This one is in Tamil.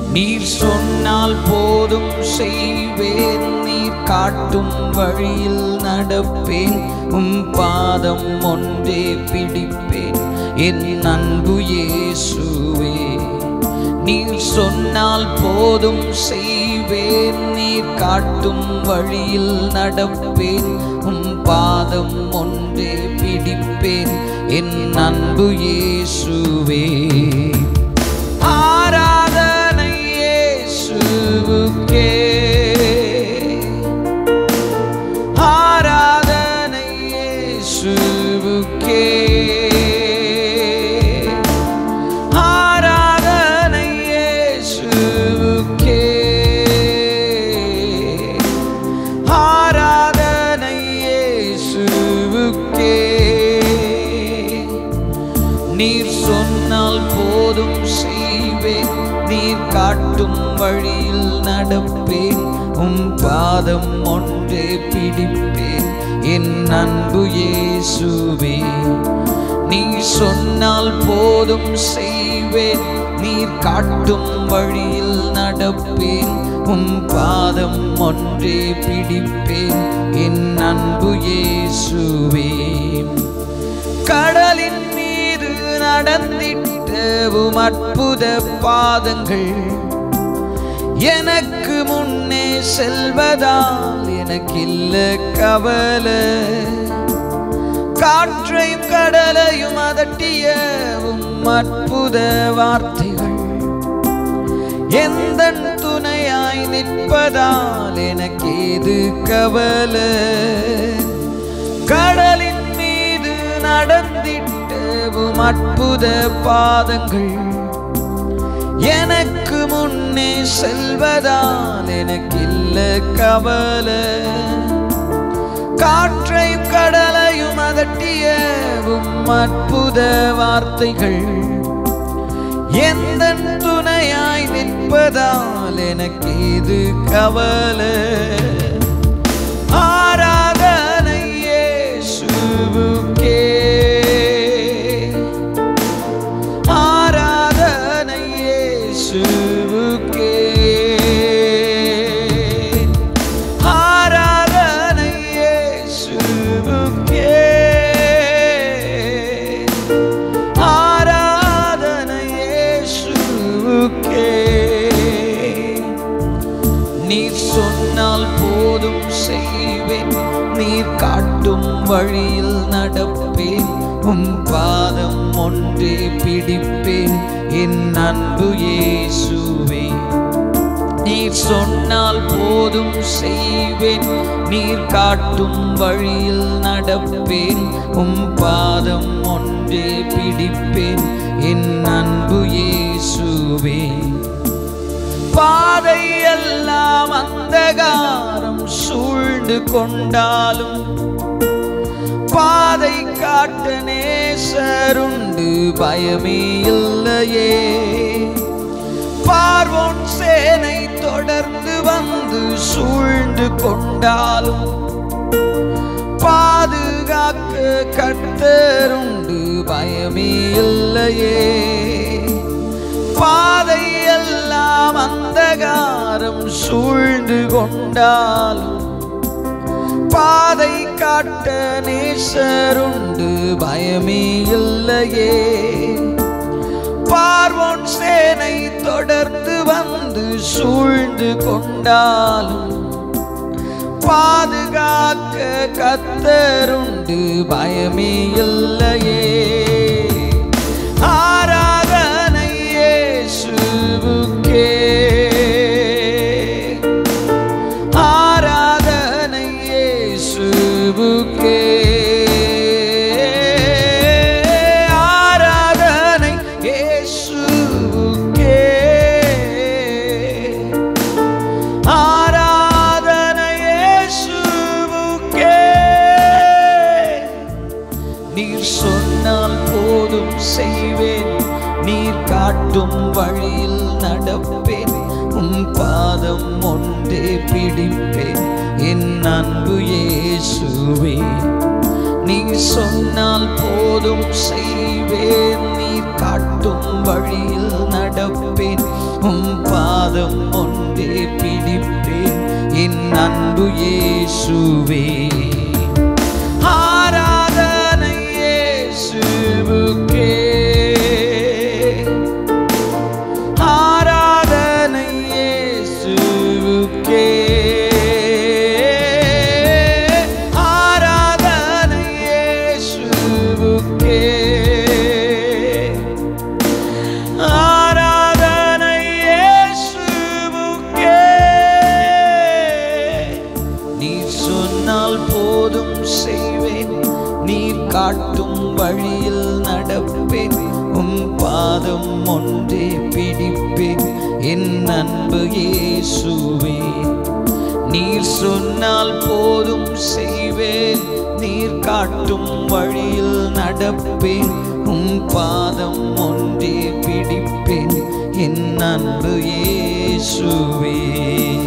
நீர் சொன்னால் போதும் செய்வேன் நீர் காட்டும் வழியில் நடப்பேன் உம் பாதம் ஒன்றே பிடிப்பேன் என் அன்பு இயேசுவே நீர் சொன்னால் போதும் செய்வேன் நீர் காட்டும் வழியில் நடப்பேன் உம் பாதம் ஒன்றே பிடிப்பேன் என் அன்பு இயேசுவே ஆராதனை இயேசுவுக்கே ஆராதனை இயேசுவுக்கே ஆராதனை இயேசுவுக்கே ஆராதனை இயேசுவுக்கே நீர் சொன்னால் போதும் செய்வேன் நீர் காட்டும் வழியில் நடப்பேன் உம் பாதம் ஒன்றே பிடிப்பேன் என் அன்பு இயேசுவே நீர் சொன்னால் போதும் செய்வேன் நீர் காட்டும் வழியில் நடப்பேன் உம் பாதம் ஒன்றே பிடிப்பேன் என் அன்பு இயேசுவே கடலின் மீது நடந்திட்டவும் அற்புத பாதங்கள் எனக்கு முன்னே செல்வதால் எனக்கில்ல கவலை காற்றையும் கடலையும் அதட்டியவும் அற்புத வார்த்தைகள் எந்த துணையாய் நிற்பதால் எனக்கேது கவலை கடலின் மீது நடந்திட்டவும் அற்புத பாதங்கள் எனக்கு முன்னே செல்வதால் எனக்கில்ல கவலை காற்றையும் கடலையும் அதட்டியவும் அற்புத வார்த்தைகள் எந்த துணையாய் நிற்பதால் எனக்கு இது கவலை ஆராதனை இயேசுவுக்கே ஆராதனை இயேசுவுக்கே ஆராதனை இயேசுவுக்கே ஆராதனை இயேசுவுக்கே நீர் சொன்னால் போதும் செய்வேன் நீர் காட்டும் வழியில் நடப்பேன் உம் பாதம் ஒன்றே பிடிப்பேன் என் அன்பு இயேசுவே நீர் சொன்னால் போதும் செய்வேன் நீர் காட்டும் வழியில் நடப்பேன் உம் பாதம் ஒன்றே பிடிப்பேன் என் அன்பு இயேசுவே பாதை எல்லாம் அந்தகாரம் சூழ்ந்து கொண்டாலும் பாதை காட்ட நேசருண்டு பயமே இல்லையே பார்வோன் சேனை தொடர்ந்து வந்து சூழ்ந்து கொண்டாலும் பாதுகாக்க கர்த்தருண்டு பயமே இல்லையே பாதை எல்லாம் அந்தகாரம் சூழ்ந்து கொண்டாலும் பாதை காட்ட நேசருண்டு பயமே இல்லையே பார்வோன் சேனை தொடர்ந்து வந்து சூழ்ந்து கொண்டாலும் பாதுகாக்க கத்தருண்டு பயமே இல்லையே ஆராதனை இயேசுவுக்கே ஆராதனை இயேசுவுக்கே ஆராதனை இயேசுவுக்கே ஆராதனை இயேசுவுக்கே நீர் சொன்னால் போதும் செய்வேன் நீர் காட்டும் வழியில் நடப்பேன் உன் பாதம் ஒன்றே பிடிப்பேன் என் அன்பு இயேசுவே நீர் சொன்னால் போதும் செய்வேன் நீர் காட்டும் வழியில் நடப்பேன் உம் பாதம் ஒன்றே பிடிப்பேன் என் அன்பு இயேசுவே ஆராதனை இயேசுவுக்கே ஆராதனை இயேசுவுக்கே ஆராதனை இயேசுவுக்கே ஆராதனை இயேசுவுக்கே நீர் சொன்னால் போதும் செய்வேன் நீர் காட்டும் வழியில் நடப்பேன் உம் பாதம் ஒன்றே பிடிப்பேன் என் அன்பு இயேசுவே நீர் சொன்னால் போதும் செய்வேன் நீர் காட்டும் வழியில் நடப்பேன் உம் பாதம் ஒன்றே பிடிப்பேன் என் அன்பு இயேசுவே